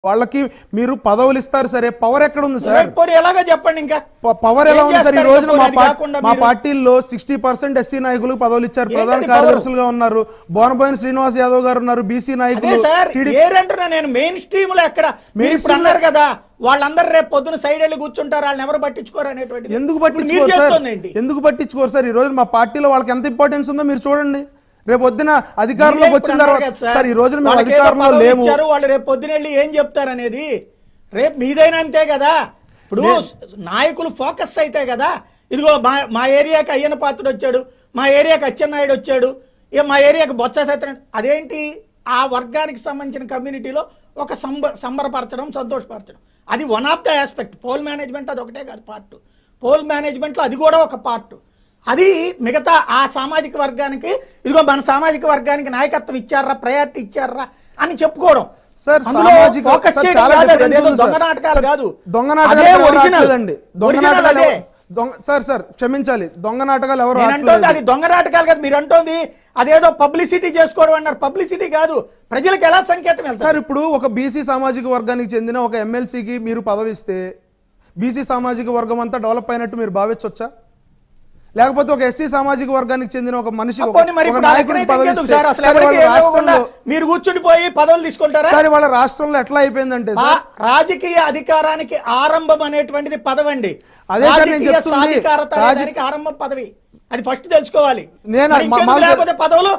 వాళ్ళకి మీరు పదవులు ఇస్తారు సరే పవర్ ఎక్కడ ఉంది సార్ పోనీ ఎలాగో చెప్పండి ఇంకా ప- పవర్ ఎలా ఏం ఉంది సార్ ఈ చేస్తారు రోజున మా అది పార్టీ కాకుండా మా మీరు? పార్టీల్లో సిక్స్టీ పర్సెంట్ ఎస్సీ నాయకులకు పదవులు ఇచ్చారు ఏంటది ప్రధాన పవర్? కార్యదర్శులుగా ఉన్నారు బోనబోయిన శ్రీనివాస్ యాదవ్ గారు ఉన్నారు బీసీ అదే నాయకులు సార్ TDP ఏరంటున్నా నేను మెయిన్ స్ట్రీమ్ లో ఎక్కడ మీరు Main ఇప్పుడు stream లో- అన్నారు కదా వాళ్ళందరూ రేపు పొద్దున సైడ్ వెళ్ళి కూర్చుంటారు వాళ్ళని ఎవరు పట్టించుకోరు అనేటువంటి ఎందుకు ఇప్పుడు మీరు పట్టించుకోరు సార్ చేస్తోంది ఏంటి? ఎందుకు పట్టించుకోరు సార్ ఈ రోజు మా పార్టీలో వాళ్ళకి ఎంత ఇంపార్టెన్స్ ఉందో మీరు చూడండి రేపు పొద్దున అధికారంలోకి మీరే వచ్చిన ఇప్పుడు తర్వాత అన్నారు కదా సార్ ఈ రోజున మేము వాళ్ళకి ఏదో అధికారంలో పదవులు లేము ఇచ్చారు, వాళ్ళు రేపు పొద్దున వెళ్ళి ఏం చెప్తారు అనేది రేపు మీదైనా అంతే కదా ఇప్పుడు నాయకులు ఫోకస్ అయితే కదా ఇదిగో మా మా ఏరియాకి అయ్యన్న పాత్రుడు వచ్చాడు మా ఏరియాకి అచ్చెన్నాయుడు వచ్చాడు ఇక మా ఏరియాకి బొత్స సత్యనారాయణ అదేంటి ఆ వర్గానికి సంబంధించిన కమ్యూనిటీలో ఒక సంబ సంబరపరచడం సంతోషపరచడం అది one of the aspect poll management అది ఒకటే కాదు పార్ట్ పోల్ మేనేజ్మెంట్లో అది కూడా ఒక పార్ట్ అది మిగతా ఆ సామాజిక వర్గానికి ఇదిగో మన సామాజిక వర్గానికి నాయకత్వం ఇచ్చారా ప్రయారిటీ ఇచ్చారా అని చెప్పుకోవడం సార్ అందులో సామాజిక focus సార్ చేయడం చాలా కాదు, difference అదేదో ఉంది దొంగ సార్. నాటకాలు సార్, కాదు దొంగ అదే నాటకాలు ఎవరు original. రావట్లేదండి దొంగ Original నాటకాలు అదే. ఎవరు- దొంగ సార్ సార్ క్షమించాలి దొంగ నాటకాలు ఎవరు నేను అంటోంది రావట్లేదు అది దొంగ నాటకాలు కాదు మీరు అంటోంది అదేదో పబ్లిసిటీ చేసుకోవడం అన్నారు పబ్లిసిటీ కాదు ప్రజలకు ఎలా సంకేతం వెళ్తారు సార్ ఇప్పుడు ఒక బీసీ సామాజిక వర్గానికి చెందిన ఒక ఎమ్మెల్సీకి మీరు పదవిస్తే బీసీ సామాజిక వర్గం అంతా డెవలప్ అయినట్టు మీరు భావించవచ్చా లేకపోతే ఒక ఎస్సీ సామాజిక వర్గానికి చెందిన ఒక మనిషి ఒక- పోనీ మరి ఒక ఇప్పుడు నాయకుడికి అక్కడైతే పదవి ఇంకెందుకు ఇస్తే సార్ అసలు సరే ఎవరికి వాళ్ళ ఏం ఇవ్వకుండా రాష్ట్రంలో మీరు కూర్చుండిపోయి పదవులు తీసుకుంటారా సరే వాళ్ళ రాష్ట్రంలో ఎట్లా అయిపోయిందంటే సార్ ఆ రాజకీయ అధికారానికి ఆరంభం అనేటువంటిది పదవండి అదే సార్ నేను రాజకీయ చెప్తుంది. సాధికారత రాజ- అనేదానికి ఆరంభం పదవి అది ఫస్ట్ తెలుసుకోవాలి నేను మరి మా- ఇంకెందుకు మాకు- లేకపోతే పదవులు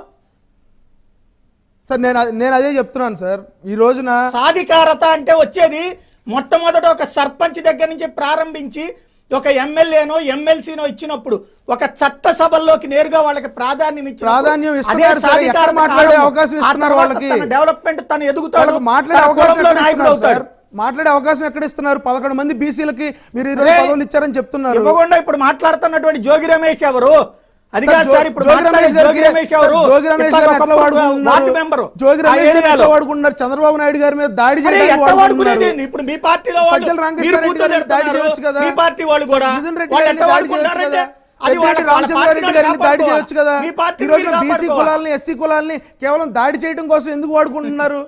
సార్ నేను అ- నేను అదే చెప్తున్నాను సార్ ఈ రోజున సాధికారత అంటే వచ్చేది మొట్టమొదట ఒక సర్పంచ్ దగ్గర నుంచి ప్రారంభించి ఒక ఎమ్మెల్యేనో ఎమ్మెల్సీనో ఇచ్చినప్పుడు ఒక చట్ట సభల్లోకి నేరుగా వాళ్ళకి ప్రాధాన్యం ఇచ్చి ప్రాధాన్యం ఇస్తున్నారు సరే, ఎక్కడ మాట్లాడే అవకాశం ఇస్తున్నారు వాళ్ళకి? డెవలప్మెంట్ తను ఎదుగుతాడు వాళ్ళకి మాట్లాడే తన అవకాశం కులంలో ఎక్కడ నాయకుడు ఇస్తున్నారు సార్ అవుతాడు. మాట్లాడే అవకాశం ఎక్కడ ఇస్తున్నారు పదకొండు మంది బీసీలకి మీరు ఈ రోజు అరే, పదవులు ఇచ్చారని చెప్తున్నారు ఇవ్వకుండా ఇప్పుడు మాట్లాడుతున్నటువంటి జోగి రమేష్ ఎవరు అది సార్, కాదు జో- సార్ ఇప్పుడు జోగి మాట్లాడే రమేష్ గారికి జోగి రమేష్ ఎవరు సార్, జోగి రమేష్ ఇట్లా గారిని ఎట్లా ఒకప్పుడు వాడుకుంటున్నారు వార్డు మెంబరు జోగి ఆ రమేష్ గారిని ఏరియాలో. ఎట్లా వాడుకుంటున్నారు చంద్రబాబు నాయుడు గారి మీద దాడి అరే, చేయడానికి ఎట్లా వాడుకుంటున్నారు వాడుకునేది? ఇప్పుడు మీ పార్టీలో వాళ్ళు- సజ్జల మీరు రామకృష్ణారెడ్డి కూర్చొని గారిని దాడి పెడుతున్నారు. చేయొచ్చు కదా మీ పార్టీ వాళ్ళు కూడా మిథున్ రెడ్డి వాళ్ళు గారిని ఎట్లా దాడి చేయొచ్చు వాడుకుంటారంటే కదా అది వాళ్ళ- పెద్దిరెడ్డి వాళ్ళ రామచంద్రారెడ్డి పార్టీని గారిని దాడి కాపాడుకోవాలి. చేయొచ్చు కదా మీ పార్టీని ఈ రోజున బీసీ కాపాడుకోవాలి. కులాలని ఎస్సీ కులాలని కేవలం దాడి చేయడం కోసం ఎందుకు వాడుకుంటున్నారు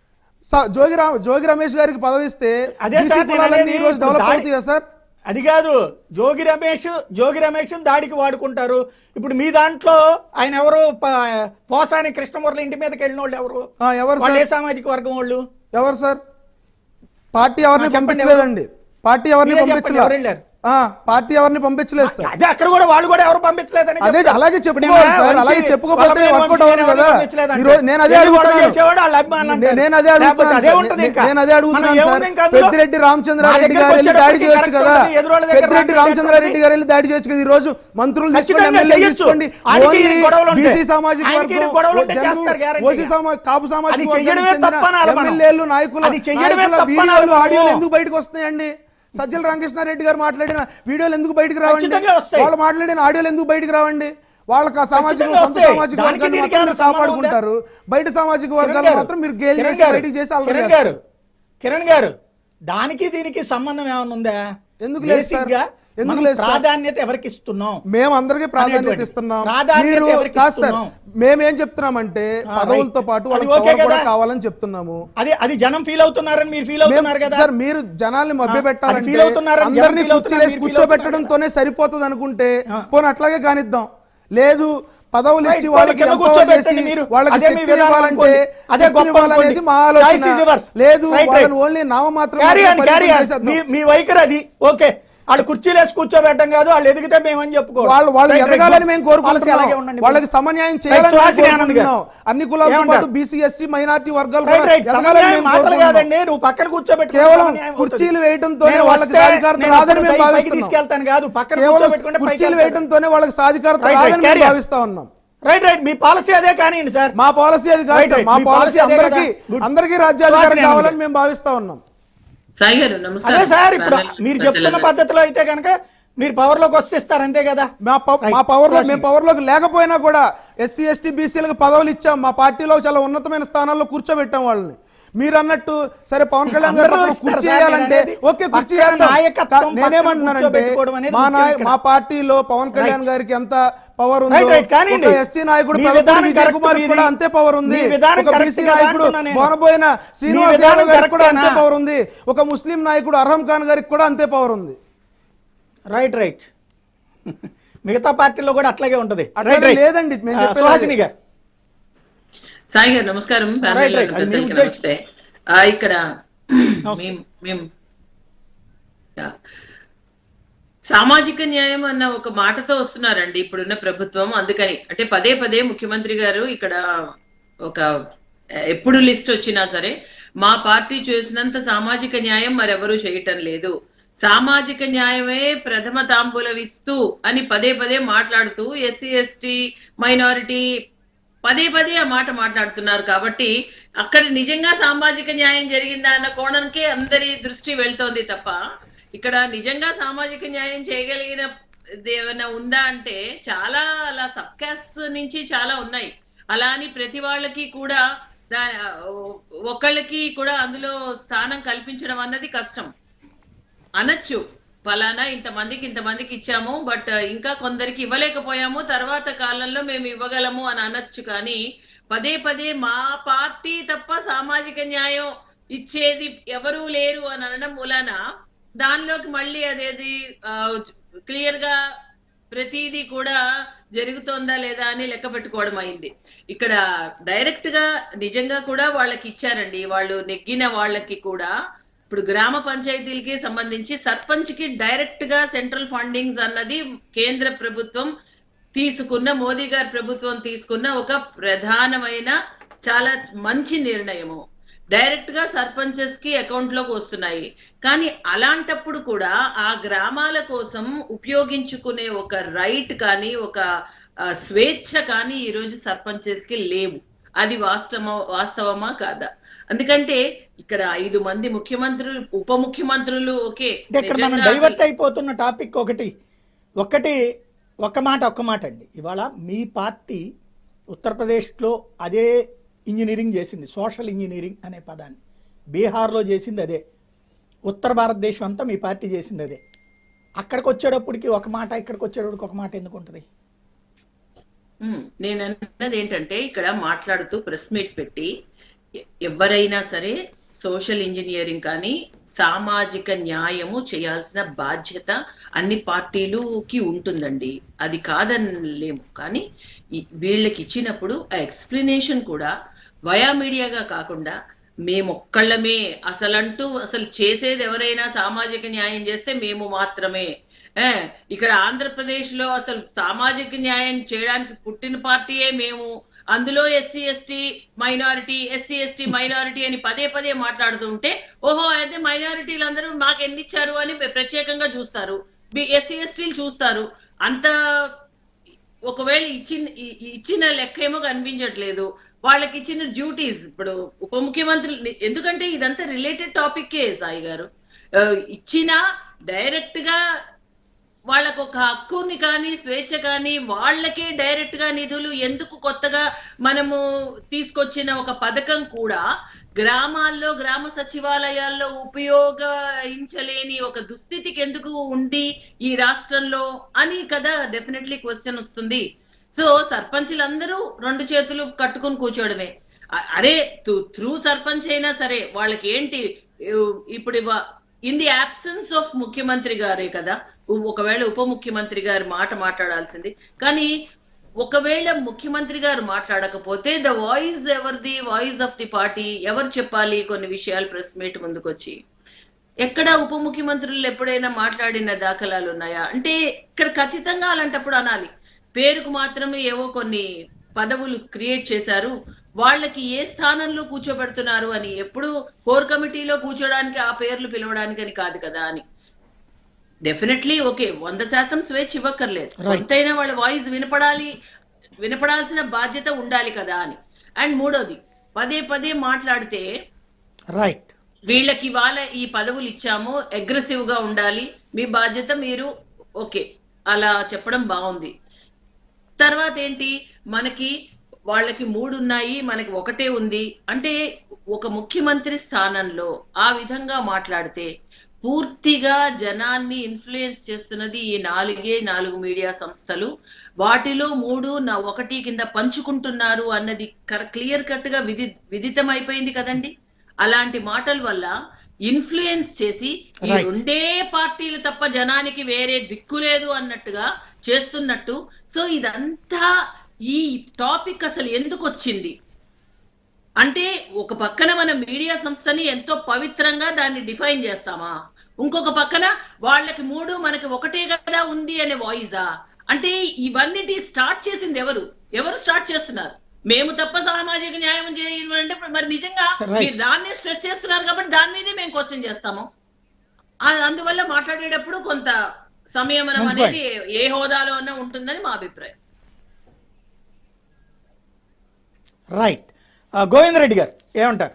స- జోగి రామ్ జోగి రమేష్ గారికి పదవిస్తే అదే బీసీ సార్ నేను కులాలన్నీ అనేది ఈ రోజు డెవలప్ దాడి- అవుతాయా సార్ అది కాదు జోగి రమేష్ జోగి రమేష్ దాడికి వాడుకుంటారు ఇప్పుడు మీ దాంట్లో ఆయన ఎవరు ప- పోసాని కృష్ణమురళి ఇంటి మీదకి వెళ్ళిన వాళ్ళు ఎవరు ఆ, ఎవరు వాళ్ళు సార్ ఏ సామాజిక వర్గం వాళ్ళు ఎవరు సార్ పార్టీ ఎవరిని ఆ, చెప్పండి పంపించలేదండి పార్టీ ఎవరిని మీరే చెప్పండి, పంపించలేదు ఎవరు వెళ్ళారు? ఆ, పార్టీ ఎవరిని పంపించలేదు సార్ అదే అక్కడ కూడా వాళ్ళు కూడా ఎవరు పంపించలేదని అదే చెప్తారు. అలాగే ఇప్పుడు చెప్పుకోవాలి ఈమె సార్ అలాగే వంశీ, చెప్పుకోకపోతే వల్లభనేని వర్కౌట్ వంశీ అవ్వదు కదా ఎవరు పంపించలేదంటే. ఈ రోజు నేను అదే ఎన్ని గొడవలు అడుగుతున్నాను చేసేవాడు వాళ్ళ అభిమానులు నే- అంటారు. నేను అదే లేకపోతే అడుగుతున్నాను అదే సార్. ఉంటుంది నే- ఇంకా. నేను అదే అడుగుతున్నాను మనం సార్ ఏముంది ఇంకా అందులో? పెద్దిరెడ్డి మా రామచంద్రారెడ్డి దగ్గరకు గారు వెళ్ళి దాడి వచ్చేటప్పటికి చేయొచ్చు కరెక్ట్ కదా ఉంటుంది. ఎదురు వాళ్ళ దగ్గర పెద్దిరెడ్డి రాజకీయ రామచంద్రారెడ్డి ఉంటుంది. గారు వెళ్ళి దాడి చేయొచ్చు కదా ఈ రోజు మంత్రులు తీసుకోండి ఖచ్చితంగా ఎమ్మెల్యే చేయొచ్చు. తీసుకోండి ఆయనకి ఓన్లీ ఈ గొడవలు ఉంటాయి. బీసీ సామాజిక ఆయనకి ఈ వర్గం గొడవలు ఉంటే జనరల్ చేస్తారు guarantee ఓసీ గా. సమా కాపు అది సామాజిక చెయ్యడమే వర్గానికి చెందిన తప్పనాలి మనం. ఎమ్మెల్యేలు నాయకులు అది చెయ్యడమే నాయకుల తప్పనాలి వీడియోలు మనము. ఆడియోలు ఎందుకు బయటకు వస్తున్నాయండి సజ్జల రామకృష్ణారెడ్డి గారు మాట్లాడిన వీడియోలు ఎందుకు బయటకు రావండి ఖచ్చితంగా వస్తాయి. వాళ్ళు మాట్లాడిన ఆడియోలు ఎందుకు బయటకు రావండి వాళ్ళకి ఆ సామాజిక ఖచ్చితంగా సొంత వస్తాయి. సామాజిక దానికి వర్గాన్ని దీనికి మాత్రం మీరు ఏమైనా సంబంధం కాపాడుకుంటారు బయట సామాజిక కిరణ్ వర్గాన్ని గారు, మాత్రం మీరు గేల్ కిరణ్ చేసి గారు, బయటికి చేసి అల్లరి కిరణ్ చేస్తారు గారు కిరణ్ గారు దానికి దీనికి సంబంధం ఏమైనా ఉందా ఎందుకు లేదు సార్? Basic గా ఎందుకు మనం లేదు సార్? ప్రాధాన్యత ఎవరికి ఇస్తున్నాం మేము అందరికీ ప్రాధాన్యత అనేటువంటి. ఇస్తున్నాం ప్రాధాన్యత మీరు ఎవరికి కాదు సార్ ఇస్తున్నాం? మేమేం చెప్తున్నామంటే ఆ, పదవులతో రైట్. పాటు అది వాళ్ళకి ఓకే పవర్ కూడా కదా? కావాలని చెప్తున్నాము అది అది జనం ఫీల్ అవుతున్నారని మీరు ఫీల్ మేము- అవుతున్నారు కదా సార్ మీరు జనాల్ని మభ్య అది పెట్టాలంటే feel అవుతున్నారని జనం అందరినీ feel అవుతున్నారు, కుర్చీలేసి మీరు feel కూర్చోబెట్టడంతోనే సరిపోతుంది అనుకుంటే ఆ. పోనీ అట్లాగే కానిద్దాం లేదు పదవులు Right, ఇచ్చి పోనీ వాళ్ళకి కింద empower కూర్చోబెట్టండి చేసి మీరు. వాళ్ళకి అదే మీ శక్తిని విధానం ఇవ్వాలంటే అనుకోండి. అదే శక్తిని గొప్ప ఇవ్వాలనేది అనుకోండి. మా Choice ఆలోచన is yours. లేదు Right, right. వాళ్ళని ఓన్లీ నామమాత్రం క్యారీ మాత్రం అని క్యారీ పరిమితం చేసేద్దాం. మీ మీ వైఖరి అది ఓకే వాళ్ళు కుర్చీలేసి కూర్చోబెట్టం కాదు వాళ్ళు ఎదిగితే మేమని చెప్పుకో వాళ్ళు వాళ్ళు ఎదగాలని మేము కోరుకుంటున్నాం వాళ్ళకి సమన్యాయం చేయాలని మేము సుహాసిని ఆనంద్ గారు. కోరుకుంటున్నాం అన్ని కులాలతో ఏమంటారు? పాటు బీసీ ఎస్సీ మైనారిటీ వర్గాలు రైట్ కూడా రైట్ ఎదగాలని సమన్వయం మేము మాటలు కోరుకుంటున్నాం కాదండి నువ్వు పక్కన కూర్చోబెట్టుకుంటే కేవలం సమన్వయం అవుతుంది. కుర్చీలు వేయడంతోనే నేను వాళ్ళకి వస్తే సాధికారత నేను రాదని మేము పైకి భావిస్తున్నాం. తీసుకెళ్తాను కాదు పక్కన కేవలం కూర్చోబెట్టుకుంటే పైకి కుర్చీలు వెళ్తాను. వేయడంతోనే వాళ్ళకి సాధికారత రైట్, రైట్, రాదని carry మేము on. భావిస్తా ఉన్నాం రైట్ రైట్ మీ పాలసీ అదే కానివ్వండి సార్ మా పాలసీ అది కాదు రైట్, సార్. రైట్. మా మీ పాలసీ పాలసీ అదే అందరికీ కదా. గుడ్. అందరికీ రాజ్యాధికారం సుహాసిని కావాలని ఆనంద్ మేము భావిస్తా ఉన్నాం సాయి గారు నమస్కారం అదే సార్ ఇప్పుడు ప్యానెల్ మీరు చెప్తున్న పెద్దలందరూ. పద్ధతిలో అయితే కనుక మీరు పవర్ లోకి వస్తే ఇస్తారు అంతే కదా మా ప- రైట్. మా పవర్ లో సుహాసిని. మేము పవర్ లోకి లేకపోయినా కూడా ఎస్సీ ఎస్టీ బీసీలకు పదవులు ఇచ్చాం మా పార్టీలో చాలా ఉన్నతమైన స్థానాల్లో కూర్చోబెట్టాం వాళ్ళని మీరు అన్నట్టు సరే పవన్ కళ్యాణ్ గారు అందరూ పక్కన ఇస్తారు కుర్చీ సార్, వేయాలంటే నేను అనేది ఓకే కుర్చీ పక్కన వేద్దాం నాయకత్వం కా- నేనేమంటున్నానంటే కూర్చోబెట్టుకోవడం అనేది మా నాయ ముఖ్యం ఇక్కడ. మా పార్టీలో పవన్ కళ్యాణ్ గారికి ఎంత పవర్ రైట్, ఉందో రైట్, కానివ్వండి. ఒక ఎస్సీ నాయకుడు మీ పెదపూడి విధానం విజయ్ కరెక్ట్ కుమార్ మీది. కూడా అంతే పవర్ ఉంది మీ విధానం ఒక కరెక్ట్ బీసీ కదా నాయకుడు అంటున్నా నేను. బోనబోయిన శ్రీనివాస్ విధానం యాదవ్ గారికి కూడా అంతే కరెక్టేనా? పవర్ ఉంది ఒక ముస్లిం నాయకుడు అర్హం ఖాన్ గారికి కూడా అంతే పవర్ ఉంది రైట్ రైట్ మిగతా పార్టీలో కూడా అట్లాగే ఉంటది అట్లా రైట్, రైట్. లేదండి, మేము ఆ, చెప్పేది సుహాసిని అదే. గారు సాయి గారు నమస్కారం రైట్, రైట్. అది మీ పెద్దలకి ఉద్దేశం. నమస్తే ఆ, ఇక్కడ నమస్తే. మేం మేం యా. సామాజిక న్యాయం అన్న ఒక మాటతో వస్తున్నారండి ఇప్పుడున్న ప్రభుత్వం అందుకని అంటే పదే పదే ముఖ్యమంత్రి గారు ఇక్కడ ఒక ఎప్పుడు లిస్ట్ వచ్చినా సరే మా పార్టీ చేసినంత సామాజిక న్యాయం మరెవరూ చేయటం లేదు సామాజిక న్యాయమే ప్రథమ తాంబూలం ఇస్తూ అని పదే పదే మాట్లాడుతూ ఎస్సీ ఎస్టీ మైనారిటీ పదే పదే ఆ మాట మాట్లాడుతున్నారు కాబట్టి అక్కడ నిజంగా సామాజిక న్యాయం జరిగిందా అన్న కోణంకే అందరి దృష్టి వెళ్తోంది తప్ప ఇక్కడ నిజంగా సామాజిక న్యాయం చేయగలిగిన ఇది ఏమైనా ఉందా అంటే చాలా అలా సబ్ క్యాస్ట్ నుంచి చాలా ఉన్నాయి అలా అని ప్రతి వాళ్ళకి కూడా దా ఒకళ్ళకి కూడా అందులో స్థానం కల్పించడం అన్నది కష్టం అనొచ్చు ఫలానా ఇంతమందికి ఇంతమందికి ఇచ్చాము బట్ ఇంకా కొందరికి ఇవ్వలేకపోయాము తర్వాత కాలంలో మేము ఇవ్వగలము అని అనొచ్చు కానీ పదే పదే మా పార్టీ తప్ప సామాజిక న్యాయం ఇచ్చేది ఎవరూ లేరు అని అనడం మూలాన దానిలోకి మళ్ళీ అదేది క్లియర్ గా ప్రతిదీ కూడా జరుగుతోందా లేదా అని లెక్క పెట్టుకోవడం అయింది ఇక్కడ డైరెక్ట్ గా నిజంగా కూడా వాళ్ళకి ఇచ్చారండి వాళ్ళు నెగ్గిన వాళ్ళకి కూడా ఇప్పుడు గ్రామ పంచాయతీలకి సంబంధించి సర్పంచ్ కి డైరెక్ట్ గా సెంట్రల్ ఫండింగ్స్ అన్నది కేంద్ర ప్రభుత్వం తీసుకున్న మోదీ గారి ప్రభుత్వం తీసుకున్న ఒక ప్రధానమైన చాలా మంచి నిర్ణయము డైరెక్ట్ గా సర్పంచెస్ కి అకౌంట్ లోకి వస్తున్నాయి కానీ అలాంటప్పుడు కూడా ఆ గ్రామాల కోసం ఉపయోగించుకునే ఒక రైట్ కానీ ఒక ఆ, స్వేచ్ఛ కానీ ఈ రోజు సర్పంచెస్ కి లేవు అది వాస్తవ వాస్తవమా కాదా అందుకంటే ఇక్కడ ఐదు మంది ముఖ్యమంత్రులు ఉప ముఖ్యమంత్రులు ఓకే అంటే ఇక్కడ మనం నిజంగా డైవర్ట్ అయిపోతున్న టాపిక్ ఒకటి ఒకటి ఒక మాట ఒక్క మాట అండి ఇవాళ మీ పార్టీ ఉత్తరప్రదేశ్లో అదే ఇంజనీరింగ్ చేసింది సోషల్ ఇంజనీరింగ్ అనే పదాన్ని బీహార్లో చేసింది అదే ఉత్తర భారతదేశం అంతా మీ పార్టీ చేసింది అదే అక్కడికి వచ్చేటప్పటికి ఒక మాట ఇక్కడికి వచ్చేటప్పటికి ఒక మాట ఎందుకు ఉంటుంది ఉమ్, నేను అన్నది ఏంటంటే ఇక్కడ మాట్లాడుతూ ప్రెస్ మీట్ పెట్టి ఎ- ఎవరైనా సరే సోషల్ ఇంజనీరింగ్ కానీ సామాజిక న్యాయము చేయాల్సిన బాధ్యత అన్ని పార్టీలుకి ఉంటుందండి అది కాదనలేము కానీ ఈ- వీళ్ళకి ఇచ్చినప్పుడు ఆ ఎక్స్ప్లెనేషన్ కూడా వయా మీడియాగా కాకుండా మేమొక్కళ్ళమే అసలంటూ అసలు చేసేది ఎవరైనా సామాజిక న్యాయం చేస్తే మేము మాత్రమే ఏ, ఇక్కడ ఆంధ్రప్రదేశ్ లో అసలు సామాజిక న్యాయం చేయడానికి పుట్టిన పార్టీయే మేము అందులో SC ST minority SC ST minority అని పదే పదే మాట్లాడుతుంటే ఓహో అయితే మైనారిటీలు అందరూ మాకు ఎన్ని ఇచ్చారు అని ప్రత్యేకంగా చూస్తారు ఎస్సీ ఎస్టీలు చూస్తారు అంత ఒకవేళ ఇచ్చిన ఇ- ఇచ్చిన లెక్క ఏమో కనిపించట్లేదు వాళ్ళకి ఇచ్చిన డ్యూటీస్ ఇప్పుడు ఉప ముఖ్యమంత్రి ఎందుకంటే ఇదంతా రిలేటెడ్ టాపిక్కే సాయి గారు ఆ, ఇచ్చిన డైరెక్ట్ గా వాళ్ళకు ఒక హక్కుని కానీ స్వేచ్ఛ కానీ వాళ్ళకే డైరెక్ట్ గా నిధులు ఎందుకు కొత్తగా మనము తీసుకొచ్చిన ఒక పథకం కూడా గ్రామాల్లో గ్రామ సచివాలయాల్లో ఉపయోగించలేని ఒక దుస్థితికి ఎందుకు ఉండి ఈ రాష్ట్రంలో అని కదా డెఫినెట్లీ క్వశ్చన్ వస్తుంది సో సర్పంచులందరూ రెండు చేతులు కట్టుకుని కూర్చోవడమే అ- అరే త్రూ సర్పంచ్ అయినా సరే వాళ్ళకి ఏంటి ఇ- ఇప్పుడు ఇన్ ది అబ్సెన్స్ ఆఫ్ ముఖ్యమంత్రి గారే కదా ఉ- ఒకవేళ ఉప ముఖ్యమంత్రి గారి మాట మాట్లాడాల్సింది కానీ ఒకవేళ ముఖ్యమంత్రి గారు మాట్లాడకపోతే ద వాయిస్ ఎవరిది వాయిస్ ఆఫ్ ది పార్టీ ఎవరు చెప్పాలి కొన్ని విషయాలు ప్రెస్ మీట్ ముందుకొచ్చి ఎక్కడ ఉప ముఖ్యమంత్రులు ఎప్పుడైనా మాట్లాడిన దాఖలాలు ఉన్నాయా అంటే ఇక్కడ ఖచ్చితంగా అలాంటప్పుడు అనాలి పేరుకు మాత్రమే ఏవో కొన్ని పదవులు క్రియేట్ చేశారు వాళ్ళకి ఏ స్థానంలో కూర్చోబెడుతున్నారు అని ఎప్పుడు కోర్ కమిటీలో కూర్చోడానికి ఆ పేర్లు పిలవడానికి అని కాదు కదా అని డెఫినెట్లీ ఓకే వంద శాతం స్వేచ్ఛ ఇవ్వక్కర్లేదు Right. ఎంతైనా వాళ్ళ వాయిస్ వినపడాలి వినపడాల్సిన బాధ్యత ఉండాలి కదా అని అండ్ మూడోది పదే పదే మాట్లాడితే రైట్ వీళ్ళకి ఇవాళ ఈ పదవులు ఇచ్చాము అగ్రెసివ్ గా ఉండాలి మీ బాధ్యత మీరు ఓకే అలా చెప్పడం బాగుంది తర్వాత ఏంటి మనకి వాళ్ళకి మూడు ఉన్నాయి మనకి ఒకటే ఉంది అంటే ఒక ముఖ్యమంత్రి స్థానంలో ఆ విధంగా మాట్లాడితే పూర్తిగా జనాన్ని ఇన్ఫ్లుయెన్స్ చేస్తున్నది ఈ నాలుగే నాలుగు మీడియా సంస్థలు వాటిలో మూడు నా ఒకటి కింద పంచుకుంటున్నారు అన్నది క్లియర్ కట్ గా విధి విదితం అయిపోయింది కదండి అలాంటి మాటల వల్ల ఇన్ఫ్లుయెన్స్ చేసి ఈ Right. రెండే పార్టీలు తప్ప జనానికి వేరే దిక్కు లేదు అన్నట్టుగా చేస్తున్నట్టు సో ఇదంతా ఈ టాపిక్ అసలు ఎందుకు వచ్చింది అంటే ఒక పక్కన మన మీడియా సంస్థని ఎంతో పవిత్రంగా దాన్ని డిఫైన్ చేస్తామా ఇంకొక పక్కన వాళ్ళకి మూడు మనకి ఒకటే కదా ఉంది అనే వాయిసా అంటే ఇవన్నిటి స్టార్ట్ చేసింది ఎవరు ఎవరు స్టార్ట్ చేస్తున్నారు మేము తప్ప సామాజిక న్యాయం చేయడం అంటే మరి నిజంగా Right. మీరు దాన్ని స్ట్రెస్ చేస్తున్నారు కాబట్టి దాని మీదే మేము క్వశ్చన్ చేస్తాము ఆ- అందువల్ల మాట్లాడేటప్పుడు కొంత సంయమనం మంచి అనేది ఏ హోదాలో అన్నా ఉంటుందని మా అభిప్రాయం రైట్ గోవింద్ రెడ్డి గారు ఏమంటారు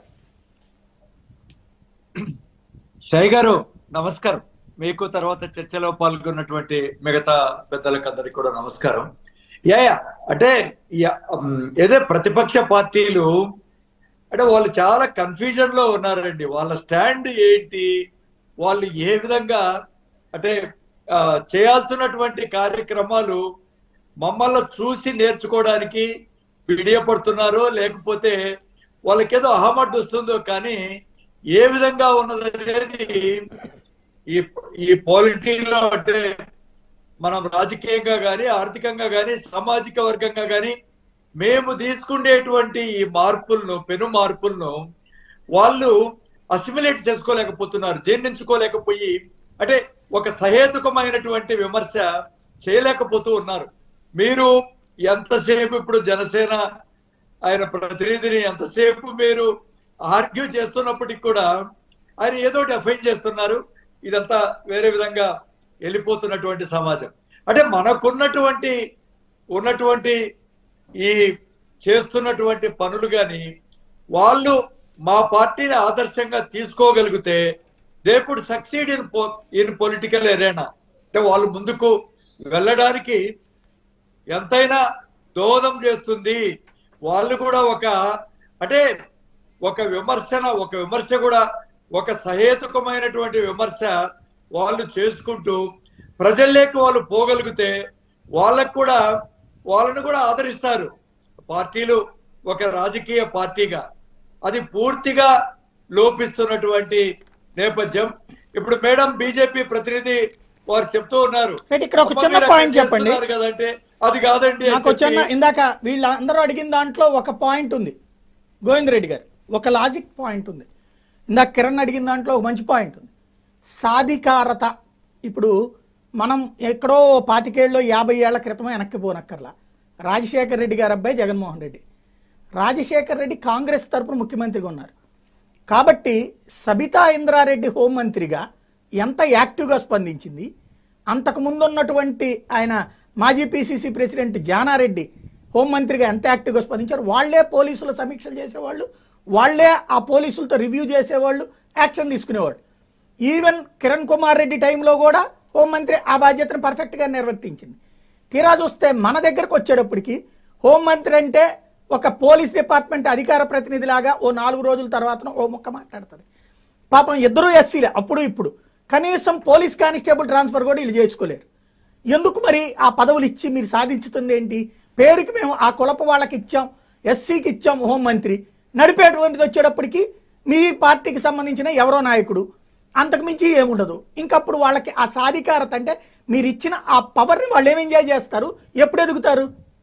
షై గారు నమస్కారం మీకు తర్వాత చర్చలో పాల్గొన్నటువంటి మిగతా పెద్దలకు అందరికి కూడా నమస్కారం యా యా, అంటే యా, ఉమ్, ఏదే ప్రతిపక్ష పార్టీలు అంటే వాళ్ళు చాలా కన్ఫ్యూజన్ లో ఉన్నారండి వాళ్ళ స్టాండ్ ఏంటి వాళ్ళు ఏ విధంగా అంటే ఆ, చేయాల్సినటువంటి కార్యక్రమాలు మమ్మల్ని చూసి నేర్చుకోవడానికి విడియపడుతున్నారో లేకపోతే వాళ్ళకేదో అహమడ్ వస్తుందో కానీ ఏ విధంగా ఉన్నదనేది ఈ ఈ పాలిటీలో అంటే మనం రాజకీయంగా కానీ ఆర్థికంగా కానీ సామాజిక వర్గంగా కానీ మేము తీసుకునేటువంటి ఈ మార్పులను పెను మార్పులను వాళ్ళు అసిమిలేట్ చేసుకోలేకపోతున్నారు జీర్ణించుకోలేకపోయి అంటే ఒక సహేతుకమైనటువంటి విమర్శ చేయలేకపోతూ ఉన్నారు మీరు ఎంతసేపు ఇప్పుడు జనసేన ఆయన ప్రతినిధిని ఎంతసేపు మీరు ఆర్గ్యూ చేస్తున్నప్పటికి కూడా ఆయన ఏదో డెఫైన్ చేస్తున్నారు ఇదంతా వేరే విధంగా వెళ్ళిపోతున్నటువంటి సమాజం అంటే మనకున్నటువంటి ఉన్నటువంటి ఈ చేస్తున్నటువంటి పనులు కానీ వాళ్ళు మా పార్టీని ఆదర్శంగా తీసుకోగలిగితే they could succeed in in political arena అంటే వాళ్ళు ముందుకు వెళ్ళడానికి ఎంతైనా దోహదం చేస్తుంది వాళ్ళు కూడా ఒక అంటే ఒక విమర్శన ఒక విమర్శ కూడా ఒక సహేతుకమైనటువంటి విమర్శ వాళ్ళు చేసుకుంటూ ప్రజల్లోకి వాళ్ళు పోగలిగితే వాళ్ళకు కూడా వాళ్ళని కూడా ఆదరిస్తారు పార్టీలు ఒక రాజకీయ పార్టీగా అది పూర్తిగా లోపిస్తున్నటువంటి నేపథ్యం ఇప్పుడు మేడం బీజేపీ ప్రతినిధి వారు చెప్తూ ఉన్నారు రైట్, ఇక్కడ ఒక అమ్మ, చిన్న మీరు అట్లా పాయింట్ చెప్పండి. చేస్తున్నారు కదంటే అది కాదండి అని నాకు చిన్న చెప్పి- ఇందాక వీళ్ళందరూ అడిగిన దాంట్లో ఒక పాయింట్ ఉంది గోవింద్ రెడ్డి గారు ఒక లాజిక్ పాయింట్ ఉంది ఇందాక కిరణ్ అడిగిన దాంట్లో ఒక మంచి పాయింట్ ఉంది సాధికారత ఇప్పుడు మనం ఎక్కడో పాతికేళ్ళలో యాభై ఏళ్ల క్రితమే వెనక్కి పోనక్కర్లా రాజశేఖర్ రెడ్డి గారు అబ్బాయి జగన్మోహన్ రెడ్డి రాజశేఖర్ రెడ్డి కాంగ్రెస్ తరపున ముఖ్యమంత్రిగా ఉన్నారు కాబట్టి సబితా ఇంద్రారెడ్డి హోంమంత్రిగా ఎంత యాక్టివ్గా స్పందించింది అంతకు ముందు ఉన్నటువంటి ఆయన మాజీ పిసిసి ప్రెసిడెంట్ జానారెడ్డి హోంమంత్రిగా ఎంత యాక్టివ్గా స్పందించారు వాళ్లే పోలీసుల సమీక్షలు చేసేవాళ్ళు వాళ్లే ఆ పోలీసులతో రివ్యూ చేసేవాళ్ళు యాక్షన్ తీసుకునేవాళ్ళు ఈవెన్ కిరణ్ కుమార్ రెడ్డి టైంలో కూడా హోంమంత్రి ఆ బాధ్యతను పర్ఫెక్ట్గా నిర్వర్తించింది తీరా చూస్తే మన దగ్గరకు వచ్చేటప్పటికి హోంమంత్రి అంటే ఒక పోలీస్ డిపార్ట్మెంట్ అధికార ప్రతినిధిలాగా ఓ నాలుగు రోజుల తర్వాత ఓ ముక్క మాట్లాడుతుంది పాపం ఇద్దరు ఎస్సీలే అప్పుడు ఇప్పుడు కనీసం పోలీస్ కానిస్టేబుల్ ట్రాన్స్ఫర్ కూడా వీళ్ళు చేసుకోలేరు ఎందుకు మరి ఆ పదవులు ఇచ్చి మీరు సాధించుతుంది ఏంటి పేరుకి మేము ఆ కులపు వాళ్ళకి ఇచ్చాం ఎస్సీకి ఇచ్చాం హోంమంత్రి నడిపేటువంటిది వచ్చేటప్పటికి మీ పార్టీకి సంబంధించిన ఎవరో నాయకుడు అంతకు మించి ఏముండదు ఇంకప్పుడు వాళ్ళకి ఆ సాధికారత అంటే మీరు ఇచ్చిన ఆ పవర్ని వాళ్ళు ఏం ఎంజాయ్ చేస్తారు ఎప్పుడు ఎదుగుతారు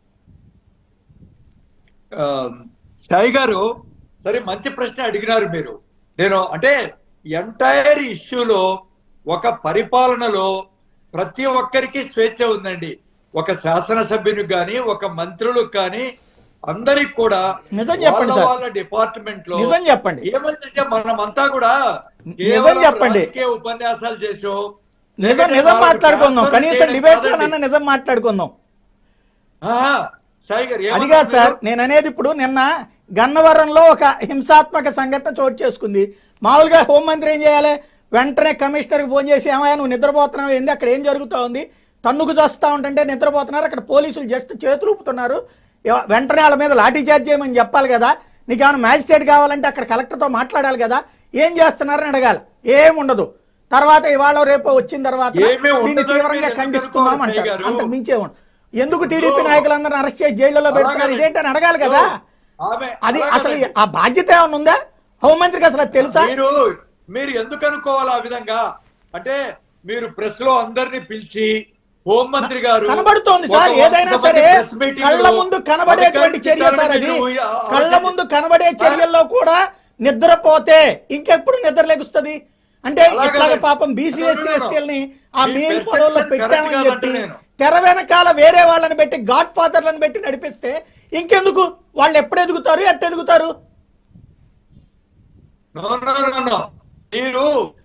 ఆ, సాయి గారు సరే మంచి ప్రశ్న అడిగినారు మీరు నేను అంటే ఎంటైర్ ఇష్యూలో ఒక పరిపాలనలో ప్రతి ఒక్కరికి స్వేచ్ఛ ఉందండి ఒక శాసనసభ్యునికి కానీ ఒక మంత్రులకు కానీ అందరికి కూడా నిజం చెప్పండి వాళ్ళ సార్. వాళ్ళ డిపార్ట్మెంట్ లో నిజం చెప్పండి ఏమైందంటే మనమంతా కూడా నిజం కేవలం చెప్పండి. రాజకీయ ఉపన్యాసాలు చేసో నిజం లేకపోతే నిజం నాలుగు మాట్లాడుకుందాం transfer కనీసం చేయడం డిబేట్ కాదండి. నిజం మాట్లాడుకుందాం ఆ, సాయి గారు అది ఏమన్నారు కాదు సార్ మీరు? నేను అనేది ఇప్పుడు నిన్న గన్నవరంలో ఒక హింసాత్మక సంఘటన చోటు చేసుకుంది మామూలుగా హోంమంత్రి ఏం చేయాలి వెంటనే కమిషనర్కి ఫోన్ చేసి ఏమయ్యా నువ్వు నిద్రపోతున్నావు ఏంది అక్కడ ఏం జరుగుతా ఉంది తన్నుకు చేస్తా ఉంటుంటే నిద్రపోతున్నారు అక్కడ పోలీసులు జస్ట్ చేతులు ఊపుతున్నారు ఎవ- వెంటనే వాళ్ళ మీద లాఠీ చార్జ్ చేయమని చెప్పాలి కదా నీకేమైనా మ్యాజిస్ట్రేట్ కావాలంటే అక్కడ కలెక్టర్తో మాట్లాడాలి కదా ఏం చేస్తున్నారని అడగాలి ఏం ఉండదు తర్వాత ఇవాళ రేపు వచ్చిన తర్వాత ఏమీ ఉండదు దీన్ని అని తీవ్రంగా మీరు ఎందుకు ఖండిస్తున్నాం అనుకోవాలి అంటారు గారు? అంతకు మించే ఉండదు ఎందుకు టీడీపీ నాయకులందరూ అరెస్ట్ చేసి జైళ్ళలో పెడుతున్నారు అలాగని- ఇదేంటని అడగాలి కదా ఆమె అది అలాగని- అసలు ఆ బాధ్యత ఏమైనా ఉందా హోంమంత్రికి అసలు అది తెలుసా మీరు మీరు ఎందుకు అనుకోవాలి ఆ విధంగా అంటే మీరు ప్రెస్ లో అందరినీ పిలిచి హోంమంత్రి గారు కనబడుతోంది సార్ ఒక ఏదైనా వంద సరే మంది press meeting కళ్ళ లో ముందు కనబడేటువంటి అధికారులు చర్య సార్ అది తిట్టాలని మీరు ఆ- కళ్ళ ముందు కనబడే చర్యల్లో కూడా నిద్రపోతే ఇంకెప్పుడు నిద్ర లెగుస్తుంది అంటే అలాగే ఇట్లాగ లేదు. పాపం బీసీఎస్సీ No, no, no. ఎస్టీలని ఆ మీ మెయిన్ perception పదవుల్లో correct పెట్టామని కాదంట చెప్పి నేను. తెర వెనకాల వేరే వాళ్ళని పెట్టి గాడ్ ఫాదర్లను పెట్టి నడిపిస్తే ఇంకెందుకు వాళ్ళు ఎప్పుడు ఎదుగుతారు ఎట్ట ఎదుగుతారు No, no, no, no. మీరు